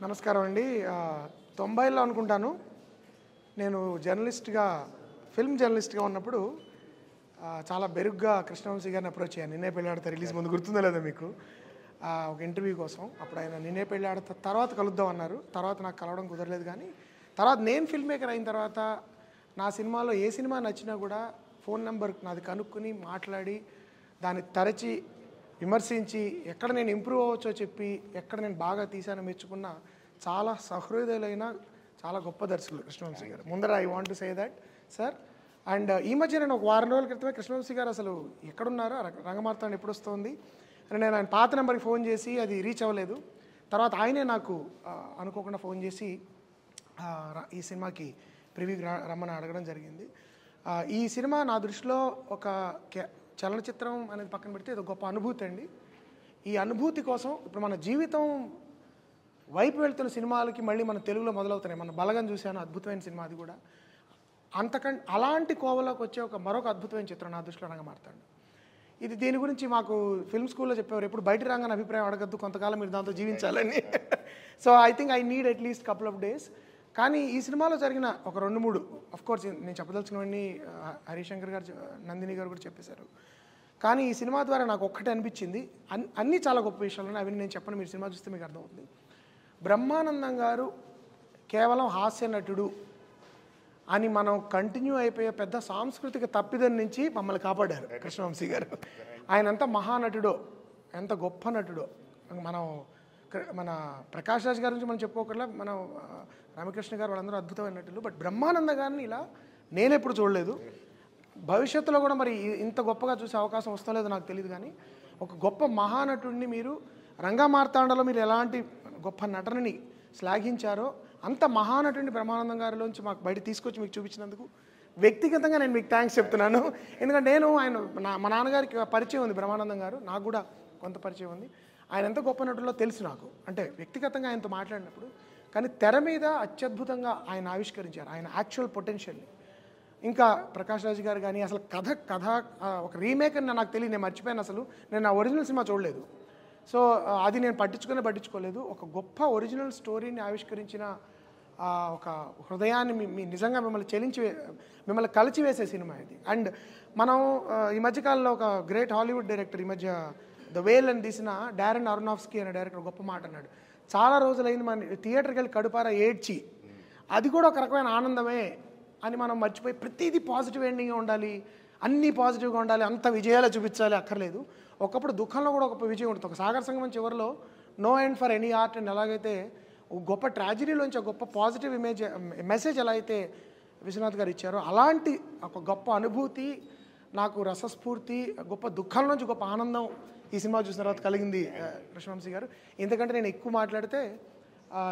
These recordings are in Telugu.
నమస్కారం అండి ఆ, తొంభైలో అనుకుంటాను నేను జర్నలిస్ట్గా ఫిల్మ్ జర్నలిస్ట్గా ఉన్నప్పుడు ఆ, చాలా బెరుగ్గా కృష్ణవంశీ గారిని అప్రోచ్ అయ్యాను నిన్నే పెళ్ళాడతా రిలీజ్ ముందు గుర్తుందో లేదో మీకు ఆ, ఒక ఇంటర్వ్యూ కోసం అప్పుడు ఆయన నిన్నే పెళ్ళాడతా తర్వాత కలుద్దాం అన్నారు తర్వాత నాకు కలవడం కుదరలేదు కానీ తర్వాత నేను ఫిల్మ్ మేకర్ అయిన తర్వాత నా సినిమాలో ఏ సినిమా నచ్చినా కూడా ఫోన్ నెంబర్ నాది కనుక్కొని మాట్లాడి దాన్ని తరచి విమర్శించి ఎక్కడ నేను ఇంప్రూవ్ అవ్వచ్చో చెప్పి ఎక్కడ నేను బాగా తీశానో మెచ్చుకున్న చాలా సహృదయులైన చాలా గొప్ప దర్శకులు కృష్ణవంశీ గారు ముందర I want to say that sir and ఈ మధ్య నేను ఒక వారం రోజుల క్రితమే కృష్ణవంశీ గారు అసలు ఎక్కడున్నారో ర- రంగమార్తాండ ఎప్పుడు వస్తుంది అని నేను ఆయన పాత నెంబర్కి ఫోన్ చేసి అది రీచ్ అవ్వలేదు తర్వాత ఆయనే నాకు ఆ, అనుకోకుండా ఫోన్ చేసి ఆ, ర- ఈ సినిమాకి ప్రివ్యూకి రా రమ్మని అడగడం జరిగింది ఆ, ఈ సినిమా నా దృష్టిలో ఒక కే- చలనచిత్రం అనేది పక్కన పెడితే ఇది ఒక గొప్ప అనుభూతి అండి ఈ అనుభూతి కోసం ఇప్పుడు మన జీవితం వైపు వెళ్తున్న సినిమాలకి మళ్ళీ మన తెలుగులో మొదలవుతున్నాయి మన బలగం చూశాను అద్భుతమైన సినిమా అది కూడా అంతకంటే అలాంటి కోవలోకి వచ్చే ఒక మరొక అద్భుతమైన చిత్రం నా దృష్టిలో రంగమార్తాడు ఇది దీని గురించి మాకు ఫిల్మ్ స్కూల్లో చెప్పేవారు ఎప్పుడు బయట రాగానే అభిప్రాయం అడగద్దు కొంతకాలం మీరు దాంతో జీవించాలని so I think I need at least couple of days కానీ ఈ సినిమాలో జరిగిన ఒక రెండు మూడు అఫ్ కోర్స్ నేను చెప్పదలుచుకున్నవన్నీ ఆ, హరిశంకర్ గారు చె- నందిని గారు కూడా చెప్పేశారు కానీ ఈ సినిమా ద్వారా నాకు ఒక్కటే అనిపించింది అన్ అన్నీ చాలా గొప్ప విషయాలు ఉన్నాయి అవి నేను చెప్పను మీరు సినిమా చూస్తే మీకు అర్థమవుతుంది బ్రహ్మానందం గారు కేవలం హాస్య నటుడు అని మనం కంటిన్యూ అయిపోయే పెద్ద సాంస్కృతిక తప్పిదం నుంచి మమ్మల్ని కాపాడారు కృష్ణవంశీ గారు ఆయన ఎంత మహానటుడో ఎంత గొప్ప నటుడో మనం క్ర- మన ప్రకాష్ రాజ్ గారి నుంచి మనం చెప్పుకోకుండా మనం ఆ, రామకృష్ణ గారు వాళ్ళందరూ అద్భుతమైన నటులు బట్ బ్రహ్మానంద గారిని ఇలా నేను ఎప్పుడు చూడలేదు భవిష్యత్తులో కూడా మరి ఇ- ఇంత గొప్పగా చూసే అవకాశం వస్తలేదో నాకు తెలియదు కానీ ఒక గొప్ప మహానటుడిని మీరు రంగమార్తాండలో మీరు ఎలాంటి గొప్ప నటనని శ్లాఘించారో అంత మహానటుడిని బ్రహ్మానందం గారిలోంచి మాకు బయట తీసుకొచ్చి మీకు చూపించినందుకు వ్యక్తిగతంగా నేను మీకు థ్యాంక్స్ చెప్తున్నాను ఎందుకంటే నేను ఆయన నా మా నాన్నగారికి పరిచయం ఉంది బ్రహ్మానందం గారు నాకు కూడా కొంత పరిచయం ఉంది ఆయన ఎంత గొప్ప నటుల్లో తెలుసు నాకు అంటే వ్యక్తిగతంగా ఆయనతో మాట్లాడినప్పుడు కానీ తెర మీద అత్యద్భుతంగా ఆయన ఆవిష్కరించారు ఆయన యాక్చువల్ పొటెన్షియల్ని ఇంకా ప్రకాష్ రాజ్ గారు కానీ అసలు కథ కథ ఆ, ఒక రీమేక్ అని నాకు తెలియదు నేను మర్చిపోయాను అసలు నేను ఆ ఒరిజినల్ సినిమా చూడలేదు సో ఆ, అది నేను పట్టించుకునే పట్టించుకోలేదు ఒక గొప్ప ఒరిజినల్ స్టోరీని ఆవిష్కరించిన ఆ, ఒక హృదయాన్ని మీ మీ నిజంగా మిమ్మల్ని చెలించి మిమ్మల్ని కలిచివేసే సినిమా ఇది అండ్ మనం ఆ, ఈ మధ్యకాలంలో ఒక గ్రేట్ హాలీవుడ్ డైరెక్టర్ ఈ మధ్య ద వేల్ అని తీసిన డారెన్ అరునాఫ్స్కీ అనే డైరెక్టర్ గొప్ప మాట అన్నాడు చాలా రోజులైంది మన థియేటర్కి వెళ్ళి కడుపారా ఏడ్చి అది కూడా ఒక రకమైన ఆనందమే అని మనం మర్చిపోయి ప్రతిదీ పాజిటివ్ ఎండింగ్ ఉండాలి అన్నీ పాజిటివ్గా ఉండాలి అంత విజయాలు చూపించాలి అక్కర్లేదు ఒకప్పుడు దుఃఖంలో కూడా ఒక విజయం ఉంటుంది ఒక సాగర సంగమం చివరిలో no end for any art అని ఎలాగైతే ఒక గొప్ప ట్రాజడీలోంచి ఒక గొప్ప పాజిటివ్ ఇమేజ్ మెసేజ్ ఎలా అయితే విశ్వనాథ్ గారు ఇచ్చారో అలాంటి ఒక గొప్ప అనుభూతి నాకు రసస్ఫూర్తి గొప్ప దుఃఖం నుంచి గొప్ప ఆనందం ఈ సినిమా చూసిన తర్వాత కలిగింది ఆ, కృష్ణవంశీ గారు ఎందుకంటే నేను ఎక్కువ మాట్లాడితే ఆ,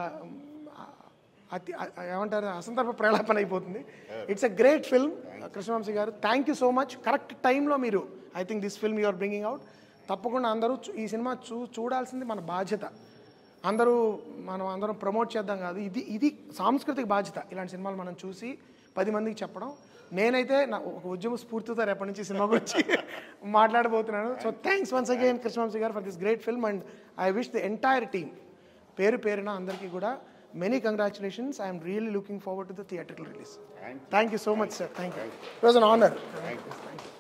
అతి అ- ఏమంటారు అసందర్భ ప్రలాపన అయిపోతుంది it's a great film Krishna Vamsi గారు thank you so much correct టైంలో మీరు I think this film you are bringing out తప్పకుండా అందరూ చూ- ఈ సినిమా చూ చూడాల్సింది మన బాధ్యత అందరూ మనం అందరం ప్రమోట్ చేద్దాం కాదు ఇది ఇది సాంస్కృతిక బాధ్యత ఇలాంటి సినిమాలు మనం చూసి పది మందికి చెప్పడం నేనైతే నా ఒక ఉద్యమ స్ఫూర్తితో రేపటి నుంచి సినిమా గురించి మాట్లాడబోతున్నాను so thanks once again Krishna Vamsi గారు for this great film and I wish the entire team పేరు పేరున అందరికీ కూడా many congratulations I'm really looking forward to the theatrical release thank you so much sir thank you it was an honour Thank you.